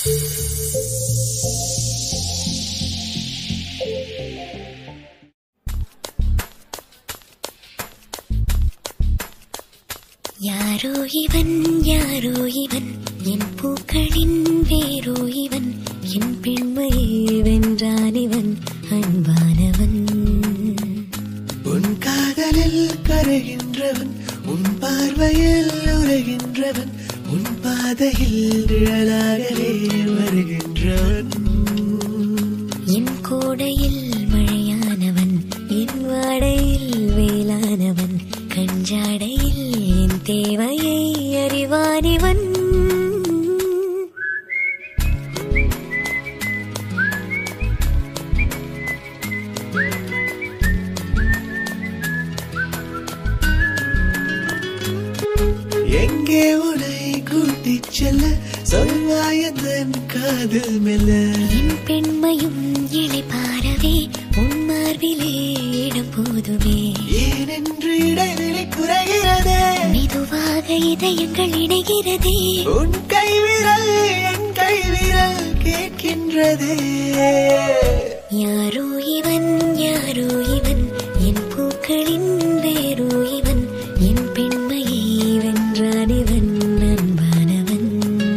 யாரோ இவன் யாரோ இவன் என் பூக்களின் வேரோ இவன் என் பெண்மையை வென்றான் இவன் அன்பானவன் உன் காதலில் கரைகின்றவன் உன் பார்வையில் உரைகின்றவன் உன் பாதையில் நிழலாகவே வருகின்றவன் என் கோடையில் மழையானவன் என் வாடையில் வேளானவன் கஞ்சாடையில் என் தேவையை அறிவானிவன் எங்கே உன்னை கூட்டிச் செல்ல சொல்வாயந்தன் காதல் மெல்ல என் பெண்மையும் இலை பாரவே உன் மார்பிலே இடம் போதுமே ஏனென்று இடைவெளி குறைகிறதே மெதுவாக இதயங்கள் இணைகிறதே உன் கைவிரல் என் கைவிரல் கேட்கின்றதே யாரோ இவன் யாரோ இவன் என் பூக்களின் வேரோ இவன் என் பெண்மையை வென்றான் இவன் அன்பானவன்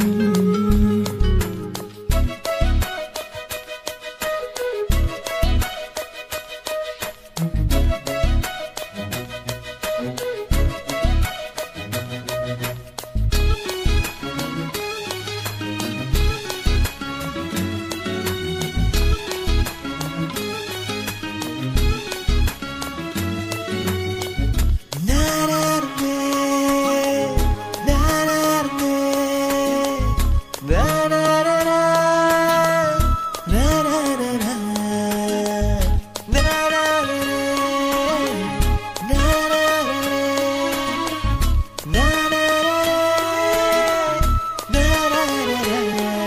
நானார்னே, நானார்னே, நானாரரா, நானாரரா, நானாரரே, நானாரரே, நானாரரே, நானாரரா.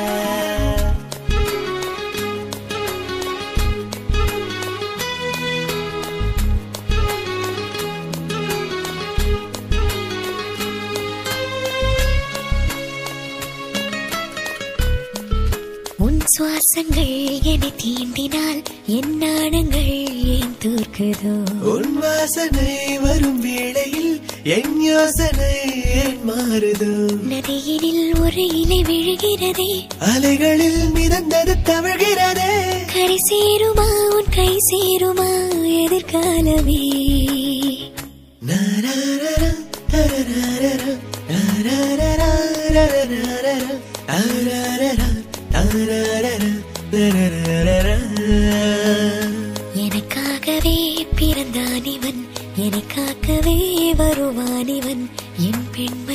உன் சுவாசங்கள் என்னை தீண்டினால் என் நாணங்கள் ஏன் தோற்குதோ உன் வாசனை வரும் வேளையில் என் யோசனை ஏன் மாறுதோ நதியினில் ஒரு இலை விழுகிறதே அலைகளில் மிதந்தது தவழ்கிறதே கரை சேருமா உன் கை சேருமா எதிர்காலமே நாராரரா, தரராரரா, நாராரரா, ரரராரரா, ஆராரரா, ஆராரரா, தரராரரா. எனக்காகவே பிறந்தான் இவன் எனக்காகவே வருவான் இவன் என் பெண்மை